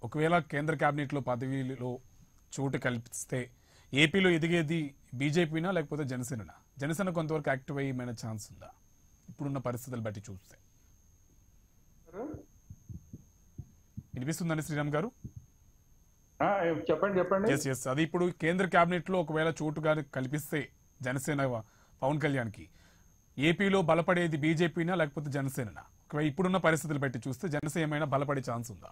ఒకవేళ కేంద్ర కేబినెట్లో పదవిలో చోటు కల్పిస్తే ఏపీలో ఎదిగేది బీజేపీనా లేకపోతే జనసేననా జనసేన కొంతవరకు యాక్టివ్ అయ్యే ఛాన్స్ ఉందా ఇప్పుడున్న పరిస్థితులు బట్టి చూస్తే వినిపిస్తుందండి శ్రీరామ్ గారు ఆ, చెప్పండి చెప్పండి ఎస్ ఎస్ అది ఇప్పుడు కేంద్ర కేబినెట్ లో ఒకవేళ చోటు గాని కల్పిస్తే జనసేన పవన్ కళ్యాణ్ కి ఏపీలో బలపడేది బీజేపీనా లేకపోతే జనసేననా ఒకవేళ ఇప్పుడున్న పరిస్థితులు బట్టి చూస్తే జనసేన ఏమైనా బలపడే ఛాన్స్ ఉందా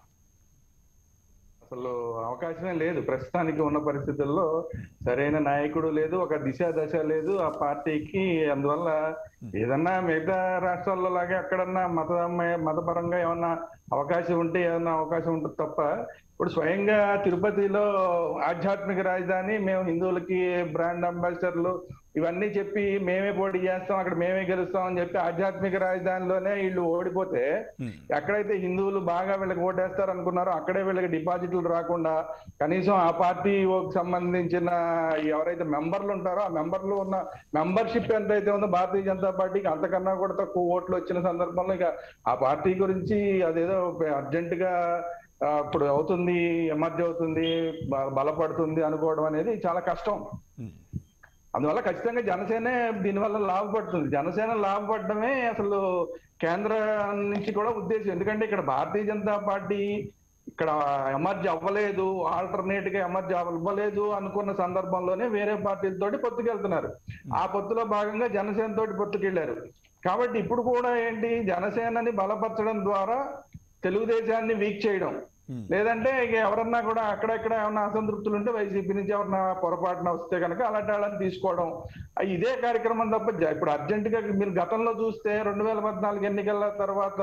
అసలు అవకాశమే లేదు ప్రస్తుతానికి ఉన్న పరిస్థితుల్లో సరైన నాయకుడు లేదు ఒక దిశ దశ లేదు ఆ పార్టీకి అందువల్ల ఏదన్నా మిగతా రాష్ట్రాల్లో లాగా ఎక్కడన్నా మత మతపరంగా ఏమన్నా అవకాశం ఉంటే ఏదన్నా అవకాశం ఉంటుంది తప్ప ఇప్పుడు స్వయంగా తిరుపతిలో ఆధ్యాత్మిక రాజధాని మేము హిందువులకి బ్రాండ్ అంబాసిడర్లు ఇవన్నీ చెప్పి మేమే పోటీ చేస్తాం అక్కడ మేమే గెలుస్తాం అని చెప్పి ఆధ్యాత్మిక రాజధానిలోనే వీళ్ళు ఓడిపోతే Hmm. ఎక్కడైతే హిందువులు బాగా వీళ్ళకి ఓటేస్తారు అనుకున్నారో అక్కడే వీళ్ళకి డిపాజిట్లు రాకుండా కనీసం ఆ పార్టీ సంబంధించిన ఎవరైతే మెంబర్లు ఉంటారో ఆ మెంబర్లు ఉన్న మెంబర్షిప్ ఎంతైతే ఉందో భారతీయ జనతా పార్టీకి అంతకన్నా కూడా తక్కువ ఓట్లు వచ్చిన సందర్భంలో ఇక ఆ పార్టీ గురించి అదేదో అర్జెంట్ గా ఆ, ఇప్పుడు అవుతుంది ఎమర్జీ అవుతుంది బ- బలపడుతుంది అనుకోవడం అనేది చాలా కష్టం ఉమ్. అందువల్ల ఖచ్చితంగా జనసేనే దీనివల్ల లాభపడుతుంది జనసేన లాభపడడమే అసలు కేంద్రం నుంచి కూడా ఉద్దేశం ఎందుకంటే ఇక్కడ భారతీయ జనతా పార్టీ ఇక్కడ ఎమర్జీ అవ్వలేదు ఆల్టర్నేట్ గా ఎమర్జీ అవ్వలేదు అనుకున్న సందర్భంలోనే వేరే పార్టీలతోటి పొత్తుకెళ్తున్నారు ఆ పొత్తులో భాగంగా జనసేన తోటి పొత్తుకెళ్లారు కాబట్టి ఇప్పుడు కూడా ఏంటి జనసేనని బలపరచడం ద్వారా తెలుగుదేశాన్ని వీక్ చేయడం Hmm. లేదంటే ఇక ఎవరన్నా కూడా అక్కడెక్కడ ఏమన్నా అసంతృప్తులు ఉంటే వైసీపీ నుంచి ఎవరన్నా పొరపాటున వస్తే కనుక అలాంటి వాళ్ళని తీసుకోవడం ఆ ఇదే కార్యక్రమం తప్ప జ- ఇప్పుడు అర్జెంట్ గా మీరు గతంలో చూస్తే రెండు వేల పద్నాలుగు ఎన్నికల తర్వాత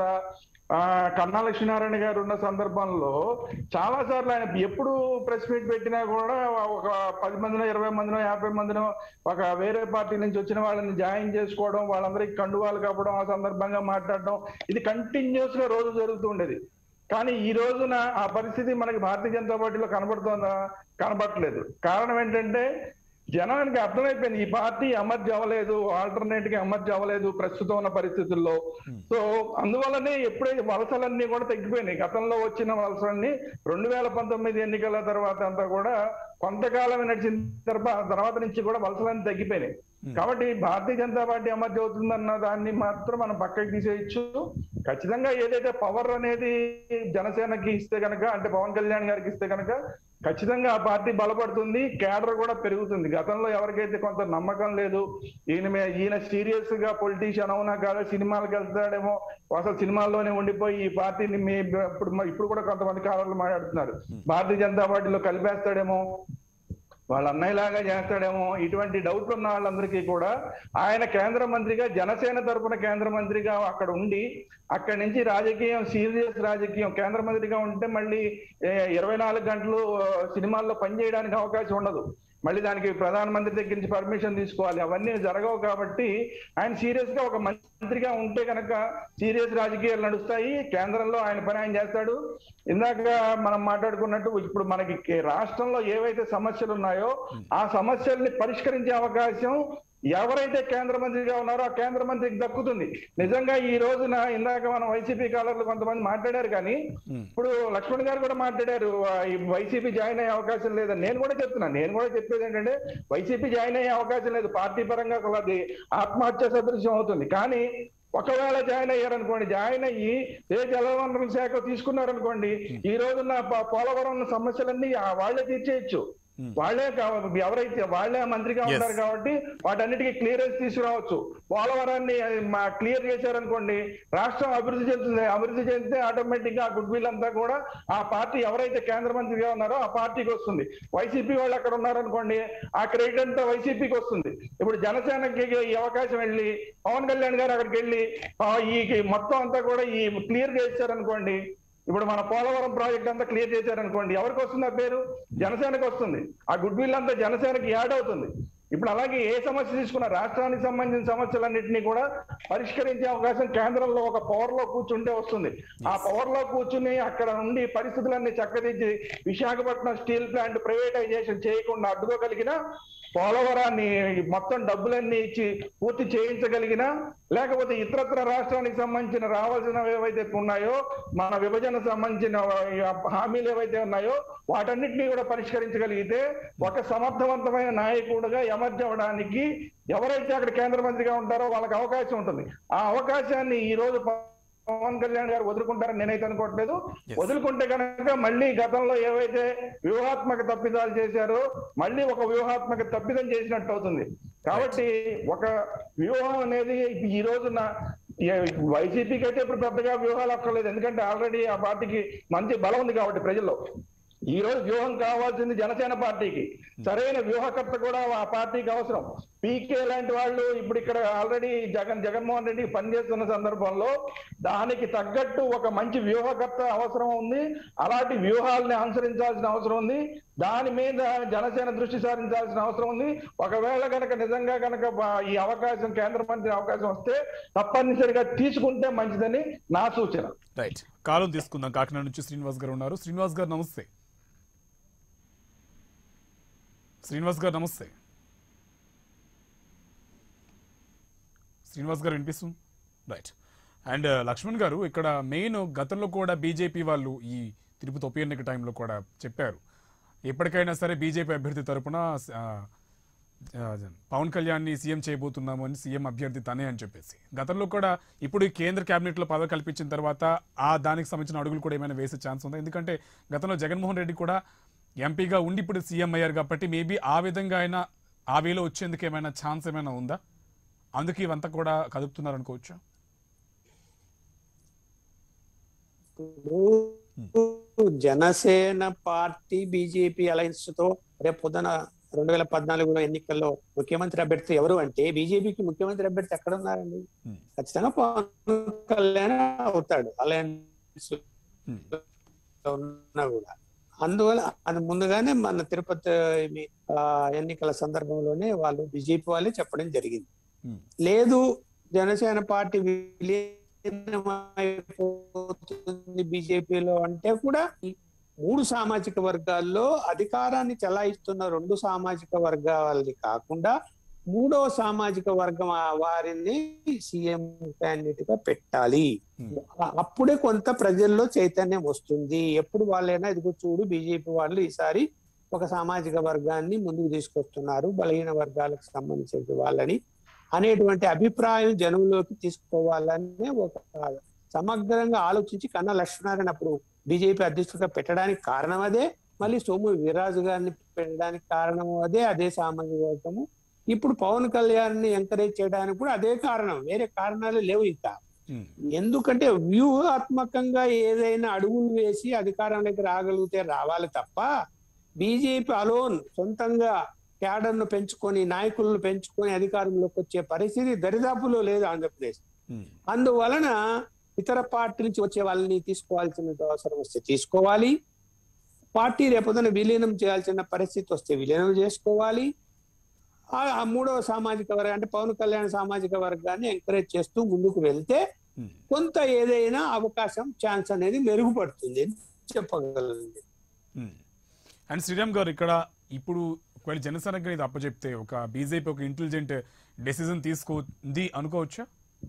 ఆ కన్నా లక్ష్మీనారాయణ గారు ఉన్న సందర్భంలో చాలా సార్లు ఆయన ఎప్పుడు ప్రెస్ మీట్ పెట్టినా కూడా ఒక పది మందినో ఇరవై మందినో యాభై మందినో ఒక వేరే పార్టీ నుంచి వచ్చిన వాళ్ళని జాయిన్ చేసుకోవడం వాళ్ళందరికీ కండువాలు కప్పడం ఆ సందర్భంగా మాట్లాడడం ఇది కంటిన్యూస్ గా రోజు జరుగుతూ ఉండేది కానీ ఈ రోజున ఆ పరిస్థితి మనకి భారతీయ జనతా పార్టీలో కనబడుతోందా కనబడట్లేదు కారణం ఏంటంటే జనానికి అర్థమైపోయింది ఈ పార్టీ ఎమర్జీ అవ్వలేదు ఆల్టర్నేట్ గా ఎమర్జీ అవ్వలేదు ప్రస్తుతం ఉన్న పరిస్థితుల్లో సో అందువల్లనే ఎప్పుడైతే వలసలన్నీ కూడా తగ్గిపోయినాయి గతంలో వచ్చిన వలసలన్నీ రెండు వేల పంతొమ్మిది ఎన్నికల తర్వాత అంతా కూడా కొంతకాలం నడిచిన తర్వాత తర్వాత నుంచి కూడా వలసలన్నీ తగ్గిపోయినాయి కాబట్టి భారతీయ జనతా పార్టీ ఎమర్జీ అవుతుందన్న దాన్ని మాత్రం మనం పక్కకి తీసేయచ్చు ఖచ్చితంగా ఏదైతే పవర్ అనేది జనసేనకి ఇస్తే కనుక అంటే పవన్ కళ్యాణ్ గారికి ఇస్తే కనుక ఖచ్చితంగా ఆ పార్టీ బలపడుతుంది కేడర్ కూడా పెరుగుతుంది గతంలో ఎవరికైతే కొంత నమ్మకం లేదు ఈయన మీద ఈయన సీరియస్ గా పొలిటీషియన్ అవునా కాదా సినిమాలకు వెళ్తాడేమో అసలు సినిమాల్లోనే ఉండిపోయి ఈ పార్టీని మీ ఇప్పుడు ఇప్పుడు కూడా కొంతమంది కాలంలో మాట్లాడుతున్నారు భారతీయ జనతా పార్టీలో కలిపేస్తాడేమో వాళ్ళ అన్నయ్యలాగా చేస్తాడేమో ఇటువంటి డౌట్లు ఉన్న వాళ్ళందరికీ కూడా ఆయన కేంద్ర మంత్రిగా జనసేన తరపున కేంద్ర మంత్రిగా అక్కడ ఉండి అక్కడి నుంచి రాజకీయం సీరియస్ రాజకీయం కేంద్ర మంత్రిగా ఉంటే మళ్ళీ ఏ, ఇరవై నాలుగు గంటలు ఆ, సినిమాల్లో పనిచేయడానికి అవకాశం ఉండదు మళ్ళీ దానికి ప్రధానమంత్రి దగ్గర నుంచి పర్మిషన్ తీసుకోవాలి అవన్నీ జరగవు కాబట్టి ఆయన సీరియస్ గా ఒక మంత్రిగా ఉంటే కనుక సీరియస్ రాజకీయాలు నడుస్తాయి కేంద్రంలో ఆయన పని ఆయన చేస్తాడు ఇందాక మనం మాట్లాడుకున్నట్టు ఇప్పుడు మనకి కే- రాష్ట్రంలో ఏవైతే సమస్యలు ఉన్నాయో ఆ సమస్యల్ని పరిష్కరించే అవకాశం ఎవరైతే కేంద్ర మంత్రిగా ఉన్నారో ఆ కేంద్ర మంత్రికి దక్కుతుంది నిజంగా ఈ రోజున ఇందాక మనం వైసీపీ కాలర్లు కొంతమంది మాట్లాడారు కానీ ఇప్పుడు లక్ష్మణ్ గారు కూడా మాట్లాడారు ఆ, ఈ వైసీపీ జాయిన్ అయ్యే అవకాశం లేదని నేను కూడా చెప్తున్నాను నేను కూడా చెప్పేది ఏంటంటే వైసీపీ జాయిన్ అయ్యే అవకాశం లేదు పార్టీ పరంగా అసలు అది ఆత్మహత్య సదృశ్యం అవుతుంది కానీ ఒకవేళ జాయిన్ అయ్యారనుకోండి జాయిన్ అయ్యి ఏ జలవనరుల శాఖ తీసుకున్నారనుకోండి ఈ రోజున్న ప- పోలవరం సమస్యలన్నీ ఆ వాళ్ళే తీర్చేయచ్చు వాళ్ళే కా- ఎవరైతే వాళ్ళే మంత్రిగా Yes. ఉంటారు కాబట్టి వాటన్నిటికీ క్లియరెన్స్ తీసుకురావచ్చు పోలవరాన్ని మా క్లియర్ చేశారనుకోండి రాష్ట్రం అభివృద్ధి చెందుతుంది అభివృద్ధి చెందితే ఆటోమేటిక్ గా గుడ్ విల్ అంతా కూడా ఆ పార్టీ ఎవరైతే కేంద్ర మంత్రిగా ఉన్నారో ఆ పార్టీకి వస్తుంది వైసీపీ వాళ్ళు అక్కడ ఉన్నారనుకోండి ఆ క్రెడిట్ అంతా వైసీపీకి వస్తుంది ఇప్పుడు జనసేనకి ఈ అవకాశం వెళ్ళి పవన్ కళ్యాణ్ గారు అక్కడికి వెళ్ళి ఆ, ఈ మొత్తం అంతా కూడా ఈ క్లియర్ చేశారనుకోండి ఇప్పుడు మన పోలవరం ప్రాజెక్ట్ అంతా క్లియర్ చేశారనుకోండి ఎవరికి వస్తుంది ఆ పేరు జనసేనకి వస్తుంది ఆ గుడ్ విల్ అంతా జనసేనకి యాడ్ అవుతుంది ఇప్పుడు అలాగే ఏ సమస్య తీసుకున్నా రాష్ట్రానికి సంబంధించిన సమస్యలన్నింటినీ కూడా పరిష్కరించే అవకాశం కేంద్రంలో ఒక పవర్ లో కూర్చుంటే వస్తుంది ఆ పవర్ లో కూర్చుని అక్కడ నుండి పరిస్థితులన్నీ చక్కదిద్ది విశాఖపట్నం స్టీల్ ప్లాంట్ ప్రైవేటైజేషన్ చేయకుండా అడ్డుకోగలిగిన పోలవరాన్ని మొత్తం డబ్బులన్నీ ఇచ్చి పూర్తి చేయించగలిగిన లేకపోతే ఇతరత్ర రాష్ట్రానికి సంబంధించిన రావాల్సినవి ఏవైతే ఉన్నాయో మన విభజన సంబంధించిన హామీలు ఏవైతే ఉన్నాయో వాటన్నిటినీ కూడా పరిష్కరించగలిగితే ఒక సమర్థవంతమైన నాయకుడుగా ఎమర్జ్ అవ్వడానికి ఎవరైతే అక్కడ కేంద్ర మంత్రిగా ఉంటారో వాళ్ళకి అవకాశం ఉంటుంది ఆ అవకాశాన్ని ఈ రోజు పవన్ కళ్యాణ్ గారు వదులుకుంటారని నేనైతే అనుకోవట్లేదు Yes. వదులుకుంటే కనుక మళ్ళీ గతంలో ఏవైతే వ్యూహాత్మక తప్పిదాలు చేశారో మళ్ళీ ఒక వ్యూహాత్మక తప్పిదం చేసినట్టు అవుతుంది కాబట్టి ఒక వ్యూహం అనేది ఈ రోజున వైసీపీకి అయితే ఇప్పుడు పెద్దగా వ్యూహాలు అక్కర్లేదు ఎందుకంటే ఆల్రెడీ ఆ పార్టీకి మంచి బలం ఉంది కాబట్టి ప్రజల్లో ఈ రోజు వ్యూహం కావాల్సింది జనసేన పార్టీకి సరైన వ్యూహకర్త కూడా ఆ పార్టీకి అవసరం పీకే లాంటి వాళ్ళు ఇప్పుడు ఇక్కడ ఆల్రెడీ జగన్ జగన్మోహన్ రెడ్డి పనిచేస్తున్న సందర్భంలో దానికి తగ్గట్టు ఒక మంచి వ్యూహకర్త అవసరం ఉంది అలాంటి వ్యూహాలని అనుసరించాల్సిన అవసరం ఉంది దాని మీద జనసేన దృష్టి సారించాల్సిన అవసరం ఉంది ఒకవేళ కనుక నిజంగా కనుక బా- ఈ అవకాశం కేంద్ర మంత్రి అవకాశం వస్తే తప్పనిసరిగా తీసుకుంటే మంచిదని నా సూచన రైట్ కాలం తీసుకుందాం కాకినాడ నుంచి శ్రీనివాస్ గారు ఉన్నారు శ్రీనివాస్ గారు నమస్తే శ్రీనివాస్ గారు నమస్తే శ్రీనివాస్ గారు వినిపిస్తుంది రైట్ అండ్ లక్ష్మణ్ గారు ఇక్కడ మెయిన్ గతంలో కూడా బీజేపీ వాళ్ళు ఈ తిరుపతి ఉప ఎన్నిక టైంలో కూడా చెప్పారు ఎప్పటికైనా సరే బీజేపీ అభ్యర్థి తరపున ఆ, ఆ, పవన్ కళ్యాణ్ని సీఎం చేయబోతున్నాము అని సీఎం అభ్యర్థి తనే అని చెప్పేసి గతంలో కూడా ఇప్పుడు ఈ కేంద్ర కేబినెట్ లో పదవి కల్పించిన తర్వాత ఆ దానికి సంబంధించిన అడుగులు కూడా ఏమైనా వేసే ఛాన్స్ ఉందా ఎందుకంటే గతంలో జగన్మోహన్ రెడ్డి కూడా ఎంపీగా ఉండి ఇప్పుడు సీఎం అయ్యారు కాబట్టి మేబీ ఆ విధంగా అయినా ఆ వేలో వచ్చేందుకు ఏమైనా ఛాన్స్ ఏమైనా ఉందా అందుకే ఇవంతా కూడా కదుపుతున్నారు అనుకోవచ్చు ఇప్పుడు జనసేన పార్టీ బీజేపీ అలయన్స్ తో రేపు పొద్దున రెండు వేల పద్నాలుగులో ఎన్నికల్లో ముఖ్యమంత్రి అభ్యర్థి ఎవరు అంటే బీజేపీకి ముఖ్యమంత్రి అభ్యర్థి ఎక్కడ ఉన్నారండి Hmm. ఖచ్చితంగా పవన్ కళ్యాణ్ అవుతాడు అలయన్స్ Hmm. లో ఉన్నా కూడా అందువల్ల అది ముందుగానే మన తిరుపతి ఆ, ఎన్నికల సందర్భంలోనే వాళ్ళు బీజేపీ వాళ్ళే చెప్పడం జరిగింది Hmm. లేదు జనసేన పార్టీ విలీనమైపోతుంది బీజేపీలో అంటే కూడా ఈ మూడు సామాజిక వర్గాల్లో అధికారాన్ని చెలాయిస్తున్న రెండు సామాజిక వర్గాలది కాకుండా మూడో సామాజిక వర్గం ఆ వారిని సీఎం క్యాండిడేట్ గా పెట్టాలి Hmm. అ- అప్పుడే కొంత ప్రజల్లో చైతన్యం వస్తుంది ఎప్పుడు వాళ్ళైనా ఇదిగో చూడు బీజేపీ వాళ్ళు ఈసారి ఒక సామాజిక వర్గాన్ని ముందుకు తీసుకొస్తున్నారు బలహీన వర్గాలకు సంబంధించిన వాళ్ళని అనేటువంటి అభిప్రాయం జనంలోకి తీసుకోవాలనే ఒక సమగ్రంగా ఆలోచించి కన్నా లక్ష్మీనారాయణ అప్పుడు బీజేపీ అధ్యక్షుడిగా పెట్టడానికి కారణం అదే మళ్ళీ సోము వీర్రాజు గారిని పెట్టడానికి కారణం అదే అదే సామాజిక వర్గము ఇప్పుడు పవన్ కళ్యాణ్ ని ఎంకరేజ్ చేయడానికి కూడా అదే కారణం వేరే కారణాలు లేవు ఇంకా Hmm. ఎందుకంటే వ్యూహాత్మకంగా ఏదైనా అడుగులు వేసి అధికారంలోకి రాగలిగితే రావాలి తప్ప బీజేపీ అలోన్ సొంతంగా క్యాడర్ను పెంచుకొని నాయకులను పెంచుకొని అధికారంలోకి వచ్చే పరిస్థితి దరిదాపులో లేదు ఆంధ్రప్రదేశ్ Hmm. అందువలన ఇతర పార్టీ నుంచి వచ్చే వాళ్ళని తీసుకోవాల్సిన అవసరం వస్తే తీసుకోవాలి పార్టీ రేపొద్దున విలీనం చేయాల్సిన పరిస్థితి వస్తే విలీనం చేసుకోవాలి ఆ- ఆ మూడవ సామాజిక వర్గం అంటే పవన్ కళ్యాణ్ సామాజిక వర్గాన్ని ఎంకరేజ్ చేస్తూ ముందుకు వెళ్తే Hmm. కొంత ఏదైనా అవకాశం ఛాన్స్ అనేది మెరుగుపడుతుంది అని చెప్పగలండి మ్మ్. అండ్ శ్రీరామ్ గారు ఇక్కడ ఇప్పుడు ఒకవేళ జనసేనకి ఇది అప్పచెప్తే ఒక బీజేపీ ఒక ఇంటెలిజెంట్ డెసిజన్ తీసుకుంది అనుకోవచ్చా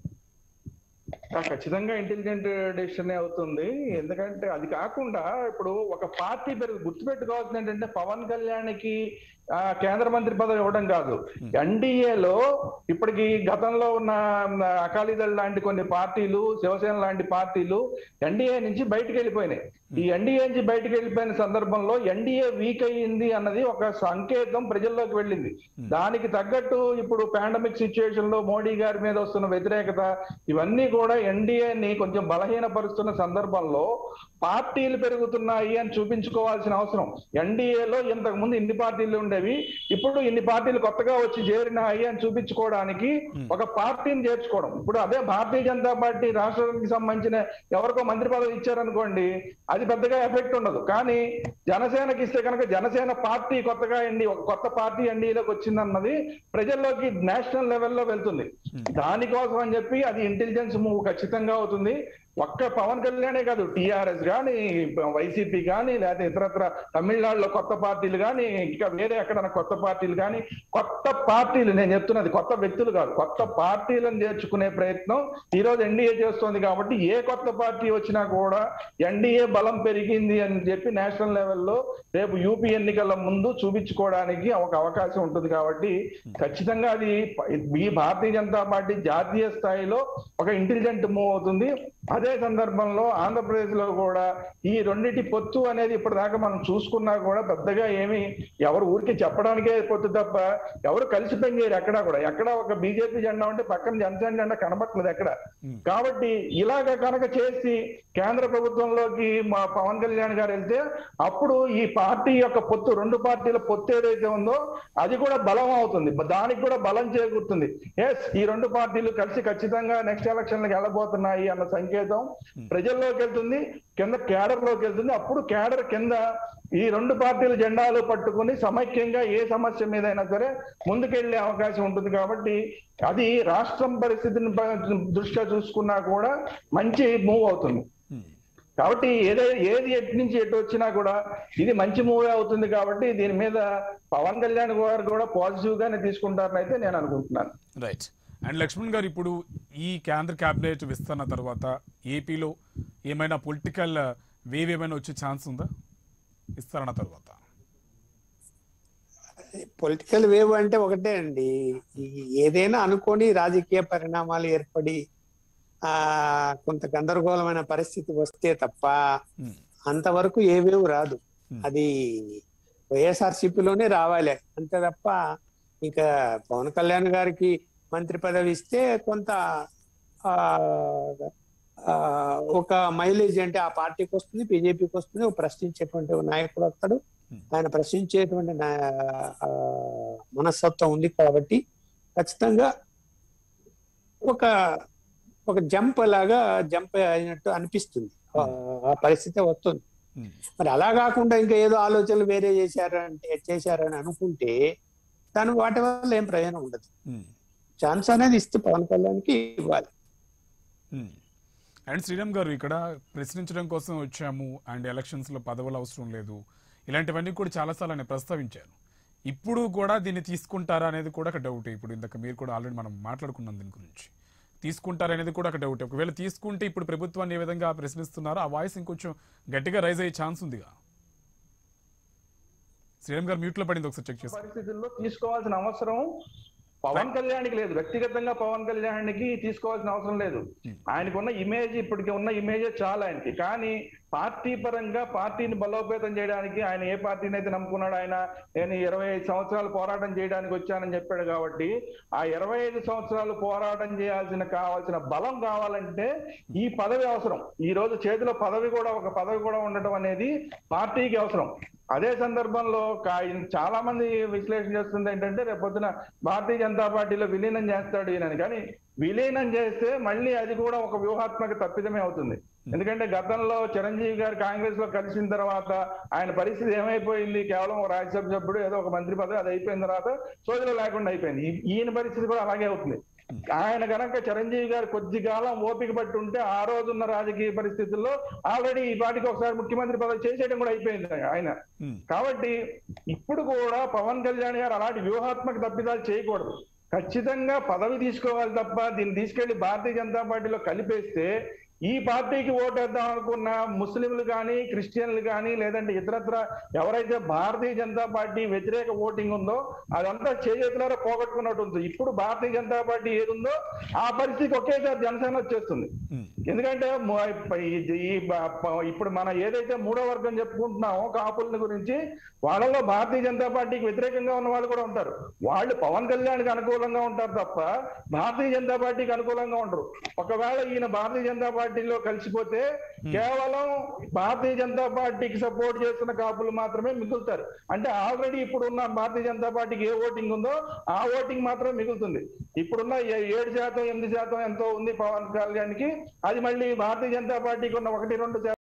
ఆ, ఖచ్చితంగా ఇంటెలిజెంట్ డెసిషన్ అవుతుంది ఎందుకంటే అది కాకుండా ఇప్పుడు ఒక పార్టీ పెరుగు గుర్తుపెట్టుకోవాల్సింది ఏంటంటే పవన్ కళ్యాణ్కి ఆ, కేంద్ర మంత్రి పదవి ఇవ్వడం కాదు ఎన్డీఏలో ఇప్పటికి గతంలో ఉన్న మ్, అకాలీదళ్ లాంటి కొన్ని పార్టీలు శివసేన లాంటి పార్టీలు ఎన్డీఏ నుంచి బయటకు వెళ్ళిపోయినాయి ఈ ఎన్డీఏ నుంచి బయటకు వెళ్ళిపోయిన సందర్భంలో ఎన్డీఏ వీక్ అయ్యింది అన్నది ఒక సంకేతం ప్రజల్లోకి వెళ్ళింది దానికి తగ్గట్టు ఇప్పుడు పాండమిక్ సిచ్యుయేషన్ లో మోడీ గారి మీద వస్తున్న వ్యతిరేకత ఇవన్నీ కూడా ఎన్డీఏని కొంచెం బలహీనపరుస్తున్న సందర్భంలో పార్టీలు పెరుగుతున్నాయి అని చూపించుకోవాల్సిన అవసరం ఎన్డీఏలో ఇంతకు ముందు ఇన్ని పార్టీలు ఉండేవి ఇప్పుడు ఇన్ని పార్టీలు కొత్తగా వచ్చి చేరినాయి అని చూపించుకోవడానికి ఒక పార్టీని చేర్చుకోవడం ఇప్పుడు అదే భారతీయ జనతా పార్టీ రాష్ట్రానికి సంబంధించిన ఎవరికో మంత్రి పదవి ఇచ్చారనుకోండి అది పెద్దగా ఎఫెక్ట్ ఉండదు కానీ జనసేనకి ఇస్తే కనుక జనసేన పార్టీ కొత్తగా ఎండి ఒక కొత్త పార్టీ ఎన్డీలోకి వచ్చిందన్నది ప్రజల్లోకి నేషనల్ లెవెల్లో వెళ్తుంది దానికోసం అని చెప్పి అది ఇంటెలిజెన్స్ మూవ్ ఖచ్చితంగా అవుతుంది ఒక్క పవన్ కళ్యాణే కాదు టిఆర్ఎస్ కానీ వైసీపీ కానీ లేకపోతే ఇతరత్ర తమిళనాడులో కొత్త పార్టీలు కానీ ఇంకా వేరే ఎక్కడైనా కొత్త పార్టీలు కానీ కొత్త పార్టీలు నేను చెప్తున్నది కొత్త వ్యక్తులు కాదు కొత్త పార్టీలను చేర్చుకునే ప్రయత్నం ఈ రోజు ఎన్డీఏ చేస్తోంది కాబట్టి ఏ కొత్త పార్టీ వచ్చినా కూడా ఎన్డీఏ బలం పెరిగింది అని చెప్పి నేషనల్ లెవెల్లో రేపు యూపీ ఎన్నికల ముందు చూపించుకోవడానికి ఒక అవకాశం ఉంటుంది కాబట్టి ఖచ్చితంగా అది ఈ భారతీయ జనతా పార్టీ జాతీయ స్థాయిలో ఒక ఇంటెలిజెంట్ మూవ్ అవుతుంది అదే సందర్భంలో ఆంధ్రప్రదేశ్ లో కూడా ఈ రెండింటి పొత్తు అనేది ఇప్పటిదాకా మనం చూసుకున్నా కూడా పెద్దగా ఏమి ఎవరు ఊరికి చెప్పడానికే పొత్తు తప్ప ఎవరు కలిసి పనిచేయరు ఎక్కడా కూడా ఎక్కడ ఒక బీజేపీ జెండా ఉంటే పక్కన జనసేన జెండా కనబట్టలేదు ఎక్కడ కాబట్టి ఇలాగ కనుక చేసి కేంద్ర ప్రభుత్వంలోకి మా పవన్ కళ్యాణ్ గారు వెళ్తే అప్పుడు ఈ పార్టీ యొక్క పొత్తు రెండు పార్టీల పొత్తు ఏదైతే ఉందో అది కూడా బలం అవుతుంది దానికి కూడా బలం చేకూరుతుంది ఎస్ ఈ రెండు పార్టీలు కలిసి ఖచ్చితంగా నెక్స్ట్ ఎలక్షన్లకు వెళ్ళబోతున్నాయి అన్న సంకేతం ప్రజల్లోకి వెళ్తుంది కింద కేడర్ లోకి వెళ్తుంది అప్పుడు కేడర్ కింద ఈ రెండు పార్టీల జెండాలు పట్టుకుని సమైక్యంగా ఏ సమస్య మీదైనా సరే ముందుకెళ్లే అవకాశం ఉంటుంది కాబట్టి అది రాష్ట్రం పరిస్థితిని ప- దృష్ట్యా చూసుకున్నా కూడా మంచి మూవ్ అవుతుంది కాబట్టి ఏదో ఏది ఎటు నుంచి ఎటు వచ్చినా కూడా ఇది మంచి మూవీ అవుతుంది కాబట్టి దీని మీద పవన్ కళ్యాణ్ గారు కూడా పాజిటివ్ గానే తీసుకుంటారని అయితే నేను అనుకుంటున్నాను రైట్ అండ్ లక్ష్మణ్ గారు ఇప్పుడు ఈ కేంద్ర కేబినెట్ విస్తరణ తర్వాత ఏపీలో ఏమైనా పొలిటికల్ వేవ్ ఏమైనా వచ్చే ఛాన్స్ ఉందా విస్తరణ తర్వాత పొలిటికల్ వేవ్ అంటే ఒకటే అండి ఈ ఏదైనా అనుకోని రాజకీయ పరిణామాలు ఏర్పడి ఆ కొంత గందరగోళమైన పరిస్థితి వస్తే తప్ప ఉమ్, అంతవరకు ఏ వేవ్ రాదు Hmm. అది వైఎస్ఆర్సీపీలోనే రావాలి అంతే తప్ప ఇంకా పవన్ కళ్యాణ్ గారికి మంత్రి పదవి ఇస్తే కొంత ఆ ఆ, ఒక మైలేజ్ అంటే ఆ పార్టీకి వస్తుంది బీజేపీకి వస్తుంది ఒక ప్రశ్నించేటువంటి ఒక నాయకుడు వస్తాడు Hmm. ఆయన ప్రశ్నించేటువంటి నా- ఆ, మనస్తత్వం ఉంది కాబట్టి ఖచ్చితంగా ఒక ఒక జంప్ లాగా జంప్ అయినట్టు అనిపిస్తుంది ఆ ఆ పరిస్థితి వస్తుంది ఉమ్, మరి అలా కాకుండా ఇంకా ఏదో ఆలోచనలు వేరే చేశారంటే చేశారని అనుకుంటే దాని వాటి వల్ల ఏం ప్రయోజనం ఉండదు ఉమ్, ఛాన్స్ అనేది ఇస్తే పవన్ కళ్యాణ్కి ఇవ్వాలి ఉమ్. అండ్ శ్రీరామ్ గారు ఇక్కడ ప్రశ్నించడం కోసం వచ్చాము అండ్ ఎలక్షన్స్ లో పదవులు అవసరం లేదు ఇలాంటివన్నీ కూడా చాలాసార్లు ఆయన ప్రస్తావించారు ఇప్పుడు కూడా దీన్ని తీసుకుంటారా అనేది కూడా ఒక డౌట్ ఇప్పుడు ఇందాక మీరు కూడా ఆల్రెడీ మనం మాట్లాడుకున్నాం దీని గురించి తీసుకుంటారనేది కూడా ఒక డౌట్ ఒకవేళ తీసుకుంటే ఇప్పుడు ప్రభుత్వాన్ని ఏ విధంగా ప్రశ్నిస్తున్నారో ఆ వాయిస్ ఇంకొంచెం గట్టిగా రైజ్ అయ్యే ఛాన్స్ ఉందిగా శ్రీరామ్ గారు మ్యూట్ లో పడింది ఒకసారి చెక్ చేసి పరిస్థితుల్లో తీసుకోవాల్సిన అవసరం పవన్ కళ్యాణ్కి లేదు వ్యక్తిగతంగా పవన్ కళ్యాణ్కి తీసుకోవాల్సిన అవసరం లేదు ఆయనకున్న ఇమేజ్ ఇప్పటికి ఉన్న ఇమేజ్ చాలా ఆయనకి కానీ పార్టీ పరంగా పార్టీని బలోపేతం చేయడానికి ఆయన ఏ పార్టీని అయితే నమ్ముకున్నాడు ఆయన నేను ఇరవై ఐదు సంవత్సరాలు పోరాటం చేయడానికి వచ్చానని చెప్పాడు కాబట్టి ఆ ఇరవై ఐదు సంవత్సరాలు పోరాటం చేయాల్సిన కావాల్సిన బలం కావాలంటే ఈ పదవి అవసరం ఈ రోజు చేతిలో పదవి కూడా ఒక పదవి కూడా ఉండటం అనేది పార్టీకి అవసరం అదే సందర్భంలో కా- ఈయన చాలా మంది విశ్లేషణ చేస్తుంది ఏంటంటే రేపు పొద్దున భారతీయ జనతా పార్టీలో విలీనం చేస్తాడు ఈయనని కానీ విలీనం చేస్తే మళ్ళీ అది కూడా ఒక వ్యూహాత్మక తప్పిదమే అవుతుంది ఎందుకంటే గతంలో చిరంజీవి గారు కాంగ్రెస్ లో కలిసిన తర్వాత ఆయన పరిస్థితి ఏమైపోయింది కేవలం ఒక రాజ్యసభ సభ్యుడు ఏదో ఒక మంత్రి పదవి అది అయిపోయిన తర్వాత సోదరులు లేకుండా అయిపోయింది ఈ- ఈయన పరిస్థితి కూడా అలాగే అవుతుంది ఆయన గనక చిరంజీవి గారు కొద్ది కాలం ఓపిక పట్టి ఉంటే ఆ రోజున్న రాజకీయ పరిస్థితుల్లో ఆల్రెడీ ఈ పాటికి ఒకసారి ముఖ్యమంత్రి పదవి చేసేయడం కూడా అయిపోయింది ఆయన ఉమ్, కాబట్టి ఇప్పుడు కూడా పవన్ కళ్యాణ్ గారు అలాంటి వ్యూహాత్మక తప్పిదాలు చేయకూడదు ఖచ్చితంగా పదవి తీసుకోవాలి తప్ప దీన్ని తీసుకెళ్లి భారతీయ జనతా పార్టీలో కలిపేస్తే ఈ పార్టీకి ఓటేద్దాం అనుకున్న ముస్లింలు కానీ క్రిస్టియన్లు కానీ లేదంటే ఇతరత్ర ఎవరైతే భారతీయ జనతా పార్టీ వ్యతిరేక ఓటింగ్ ఉందో అదంతా చేతులారా పోగొట్టుకున్నట్టు ఉంది ఇప్పుడు భారతీయ జనతా పార్టీ ఏది ఉందో ఆ పరిస్థితికి ఒకేసారి జనసేన వచ్చేస్తుంది ఉమ్, ఎందుకంటే మ- ఈ- ఈ బ- ప- ఇప్పుడు మనం ఏదైతే మూడో వర్గం చెప్పుకుంటున్నామో కాపుల గురించి వాళ్ళలో భారతీయ జనతా పార్టీకి వ్యతిరేకంగా ఉన్న వాళ్ళు కూడా ఉంటారు వాళ్ళు పవన్ కళ్యాణ్కి అనుకూలంగా ఉంటారు తప్ప భారతీయ జనతా పార్టీకి అనుకూలంగా ఉండరు ఒకవేళ ఈయన భారతీయ జనతా పార్టీలో కలిసిపోతే కేవలం భారతీయ జనతా పార్టీకి సపోర్ట్ చేస్తున్న కాపులు మాత్రమే మిగులుతారు అంటే ఆల్రెడీ ఇప్పుడు ఉన్న భారతీయ జనతా పార్టీకి ఏ ఓటింగ్ ఉందో ఆ ఓటింగ్ మాత్రమే మిగులుతుంది ఇప్పుడున్న ఏ- ఏడు శాతం ఎనిమిది శాతం ఎంతో ఉంది పవన్ కళ్యాణ్కి అది మళ్ళీ భారతీయ జనతా పార్టీకి ఉన్న ఒకటి రెండు శాతం